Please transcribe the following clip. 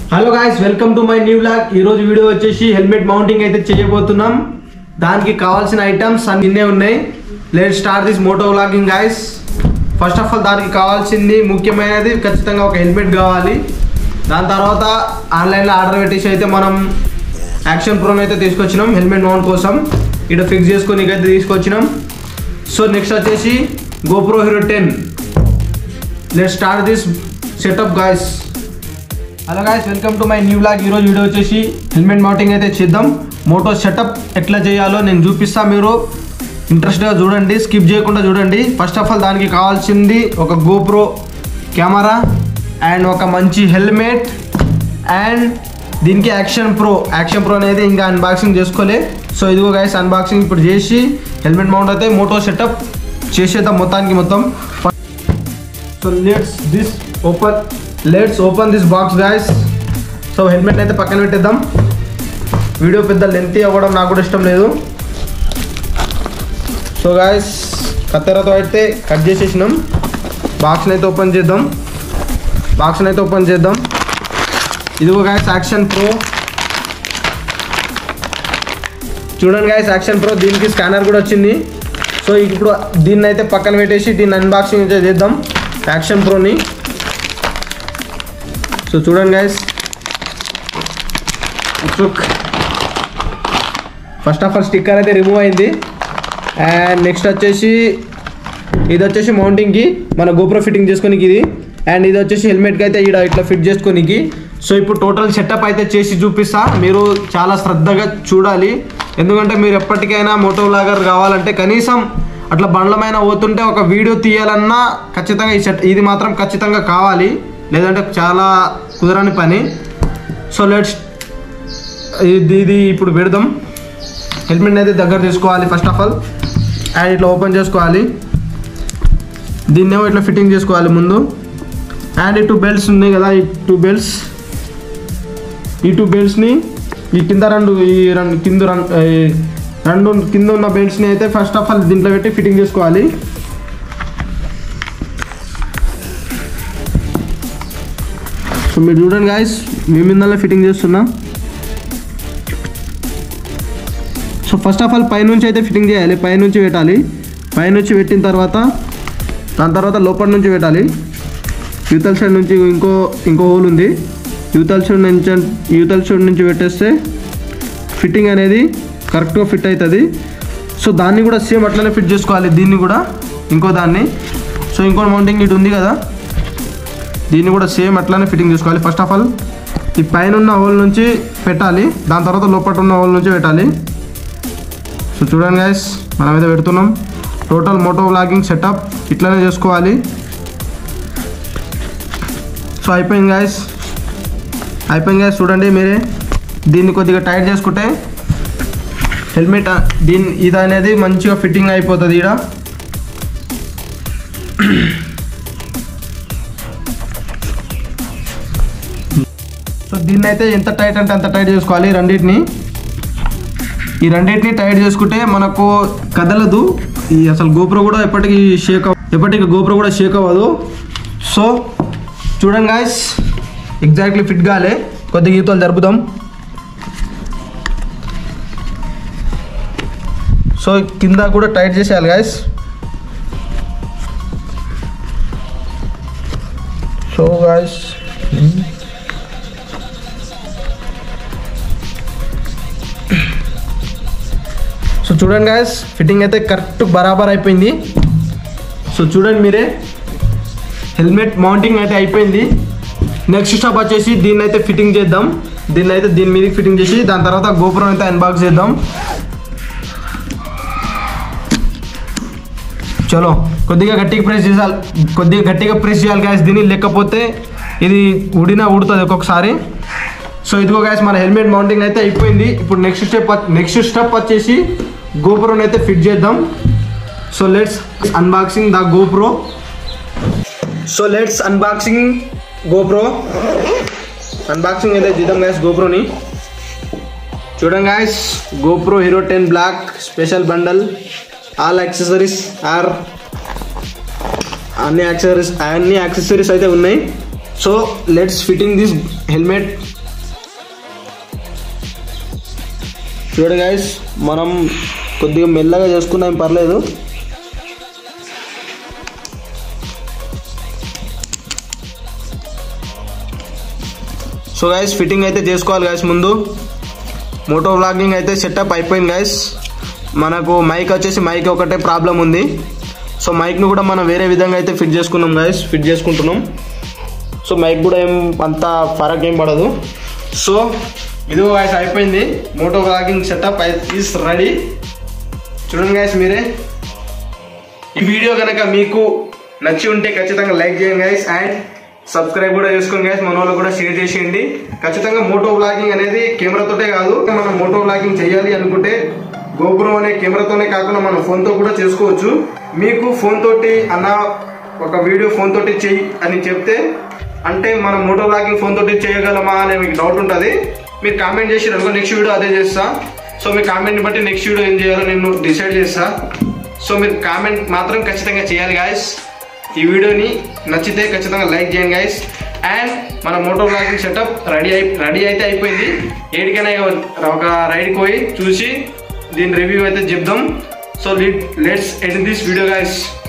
hello guys welcome to my new blog ఈ రోజు video వచ్చేసి హెల్మెట్ మౌంటింగ్ అయితే చేయబోతున్నాం దానికి కావాల్సిన ఐటమ్స్ అన్నీ ఉన్నాయి let start this moto vlogging guys first of all దానికి కావాల్సింది ముఖ్యమైనది ఖచ్చితంగా ఒక హెల్మెట్ కావాలి దాని తర్వాత ఆన్లైన్లో ఆర్డర్ పెట్టేసి అయితే మనం యాక్షన్ ప్రోన్ అయితే తీసుకొచ్చినాం హెల్మెట్ మౌంట్ కోసం ఇక్కడ ఫిక్స్ చేసుకొని అయితే తీసుకొచ్చినాం సో నెక్స్ట్ వచ్చేసి GoPro hero ten let start this setup guys hello guys welcome to my new blog ఈరోజు వీడియో వచ్చేసి హెల్మెట్ మౌంటింగ్ అయితే చేద్దాం మోటో సెటప్ ఎట్లా చేయాలో నేను చూపిస్తా మీరు ఇంట్రెస్ట్గా చూడండి స్కిప్ చేయకుండా చూడండి ఫస్ట్ ఆఫ్ ఆల్ దానికి కావాల్సింది ఒక గోప్రో కెమెరా అండ్ ఒక మంచి హెల్మెట్ అండ్ దీనికి యాక్షన్ ప్రో యాక్షన్ ప్రో అనేది ఇంకా అన్బాక్సింగ్ చేసుకోలే సో ఇదిగో గాయస్ అన్బాక్సింగ్ ఇప్పుడు చేసి హెల్మెట్ మౌంట్ అయితే మోటో సెటప్ చేసేద్దాం మొత్తానికి మొత్తం so let's this open let's open this box guys so helmet అయితే పక్కన పెట్టేద్దాం వీడియో పెద్ద లెంతీ అవ్వడం నాకు కూడా ఇష్టం లేదు సో గాయస్ కత్తెరతో అయితే కట్ చేసేసినాం బాక్స్ని అయితే ఓపెన్ చేద్దాం బాక్స్ని అయితే ఓపెన్ చేద్దాం ఇదిగో గాయస్ యాక్షన్ ప్రో చూడండి గాయస్ యాక్షన్ ప్రో దీనికి స్కానర్ కూడా వచ్చింది సో ఇప్పుడు దీన్ని అయితే పక్కన పెట్టేసి దీన్ని అన్బాక్సింగ్ అయితే చేద్దాం యాక్షన్ ప్రోని సో చూడండి guys first of all sticker అయితే రిమూవ్ అయింది అండ్ నెక్స్ట్ వచ్చేసి ఇది వచ్చేసి మౌంటింగ్కి మన గోప్రో ఫిట్టింగ్ చేసుకోనికి ఇది అండ్ ఇది వచ్చేసి హెల్మెట్కి అయితే ఇక్కడ ఇట్లా ఫిట్ చేసుకోనికి సో ఇప్పుడు టోటల్ సెటప్ అయితే చేసి చూపిస్తా మీరు చాలా శ్రద్ధగా చూడాలి ఎందుకంటే మీరు ఎప్పటికైనా మోటో లాగర్ కావాలంటే కనీసం అట్లా బండ్లమైన పోతుంటే ఒక వీడియో తీయాలన్నా ఖచ్చితంగా ఈ సెట్ ఇది మాత్రం ఖచ్చితంగా కావాలి లేదంటే చాలా కుదరని పని సో లెట్స్ ఇది ఇది ఇప్పుడు పెడదాం హెల్మెట్ అయితే దగ్గర తీసుకోవాలి ఫస్ట్ ఆఫ్ ఆల్ అండ్ ఇట్లా ఓపెన్ చేసుకోవాలి దీన్నేమో ఇట్లా ఫిట్టింగ్ చేసుకోవాలి ముందు అండ్ ఈ టూ బెల్ట్స్ ఉన్నాయి కదా ఈ టూ బెల్ట్స్ ఈ టూ బెల్ట్స్ని ఈ కింద రెండు ఈ రెండు కింద రెండు ఈ రెండు కింద ఉన్న బెల్ట్స్ని అయితే ఫస్ట్ ఆఫ్ ఆల్ దీంట్లో పెట్టి ఫిట్టింగ్ చేసుకోవాలి సో మీరు చూడండి గాయస్ మీ మీదనే ఫిట్టింగ్ చేస్తున్నా సో ఫస్ట్ ఆఫ్ ఆల్ పైనుంచి అయితే ఫిట్టింగ్ చేయాలి పైనుంచి పెట్టాలి పైనుంచి పెట్టిన తర్వాత దాని తర్వాత లోపల నుంచి పెట్టాలి యూతల సైడ్ నుంచి ఇంకో ఇంకో హోల్ ఉంది యూతల సైడ్ నుంచి యూతల సైడ్ నుంచి పెట్టేస్తే ఫిట్టింగ్ అనేది కరెక్ట్గా ఫిట్ అవుతుంది సో దాన్ని కూడా సేమ్ అట్లనే ఫిట్ చేసుకోవాలి దీన్ని కూడా ఇంకో దాన్ని సో ఇంకో మౌంటింగ్ ఇటు ఉంది కదా దీన్ని కూడా సేమ్ అట్లానే ఫిట్టింగ్ చేసుకోవాలి ఫస్ట్ ఆఫ్ ఆల్ ఈ పైన ఉన్న హోల్ నుంచి పెట్టాలి దాని తర్వాత లోపల ఉన్న హోల్ నుంచి పెట్టాలి సో చూడండి గైస్ మనం అయితే పెడుతున్నాం టోటల్ మోటో వ్లాగింగ్ సెటప్ ఇట్లానే చేసుకోవాలి సో అయిపోయింది గాయస్ అయిపోయింది గాయస్ చూడండి మీరే దీన్ని కొద్దిగా టైట్ చేసుకుంటే హెల్మెట్ దీని ఇది అనేది మంచిగా ఫిట్టింగ్ అయిపోతుంది ఇక్కడ సో దీన్ని అయితే ఎంత టైట్ అంటే అంత టైట్ చేసుకోవాలి రెండింటిని ఈ రెండింటిని టైట్ చేసుకుంటే మనకు కదలదు ఈ అసలు గోపురం కూడా ఎప్పటికీ షేక్ అవ్వ ఎప్పటికీ గోపురం కూడా షేక్ అవ్వదు సో చూడండి గాయస్ ఎగ్జాక్ట్లీ ఫిట్ కాలే కొద్ది గీతలు జరుపుదాం సో కింద కూడా టైట్ చేసేయాలి గాయస్ సో గాయస్ సో చూడండి గాయస్ ఫిట్టింగ్ అయితే కరెక్ట్ బరాబర్ అయిపోయింది సో చూడండి మీరే హెల్మెట్ మౌంటింగ్ అయితే అయిపోయింది నెక్స్ట్ స్టాప్ వచ్చేసి దీన్ని అయితే ఫిట్టింగ్ చేద్దాం దీన్ని అయితే దీని మీదకి ఫిట్టింగ్ చేసి దాని తర్వాత గోపురం అయితే అన్బాక్స్ చేద్దాం చలో కొద్దిగా గట్టిగా ప్రెస్ చేయాలి కొద్దిగా గట్టిగా ప్రెస్ చేయాలి గ్యాస్ దీన్ని లేకపోతే ఇది ఉడినా ఉడుతుంది ఒక్కొక్కసారి సో ఇదిగో గ్యాస్ మన హెల్మెట్ మౌంటింగ్ అయితే అయిపోయింది ఇప్పుడు నెక్స్ట్ స్టెప్ నెక్స్ట్ స్టెప్ వచ్చేసి గోపురం అయితే ఫిట్ చేద్దాం so let's unboxing the GoPro so let's unboxing GoPro unboxing అయితే చేద్దాం గ్యాస్ గోప్రోని చూడండి guys GoPro hero ten black special bundle all accessories are అన్ని యాక్సెసరీస్ అన్ని యాక్సెసరీస్ అయితే ఉన్నాయి so let's fitting this helmet చూడండి గైస్ మనం కొద్దిగా మెల్లగా చేసుకున్నాం పర్లేదు సో గైస్ ఫిట్టింగ్ అయితే చేసుకోవాలి గైస్ ముందు మోటో వ్లాగింగ్ అయితే సెటప్ అయిపోయింది గైస్ మనకు మైక్ వచ్చేసి మైక్ ఒకటే ప్రాబ్లం ఉంది సో మైక్ను కూడా మనం వేరే విధంగా అయితే ఫిట్ చేసుకున్నాం గైస్ ఫిట్ చేసుకుంటున్నాం సో మైక్ కూడా ఏం అంత ఫరక్ ఏం పడదు సో ఇది గైస్ అయిపోయింది moto vlogging setup is ready చూడండి గైస్ మీరే ఈ వీడియో కనుక మీకు నచ్చి ఉంటే ఖచ్చితంగా లైక్ చేయండి గైస్ అండ్ సబ్స్క్రైబ్ కూడా చేసుకోండి గైస్ మన వాళ్ళు కూడా షేర్ చేసేయండి ఖచ్చితంగా మోటో వ్లాగింగ్ అనేది కెమెరాతోటే కాదు మనం మోటో వ్లాగింగ్ చేయాలి అనుకుంటే గోపురం అనే కెమెరాతోనే కాకుండా మనం ఫోన్ తో కూడా చేసుకోవచ్చు మీకు ఫోన్ తోటి అన్న ఒక వీడియో ఫోన్ తోటి చెయ్యి అని చెప్తే అంటే మనం మోటో వ్లాగింగ్ ఫోన్ తోటి చేయగలమా అనే మీకు డౌట్ ఉంటుంది మీరు కామెంట్ చేసి అనుకో నెక్స్ట్ వీడియో అదే చేస్తా సో మీ కామెంట్ని బట్టి నెక్స్ట్ వీడియో ఏం చేయాలో నేను డిసైడ్ చేస్తా సో మీరు కామెంట్ మాత్రం ఖచ్చితంగా చేయాలి గాయస్ ఈ వీడియోని నచ్చితే ఖచ్చితంగా లైక్ చేయండి గైస్ అండ్ మన మోటో బ్లాగింగ్ సెటప్ రెడీ అయి రెడీ అయితే అయిపోయింది ఏడికైనా ఒక రైడ్కి పోయి చూసి దీని రివ్యూ అయితే చెప్దాం so let's end this video guys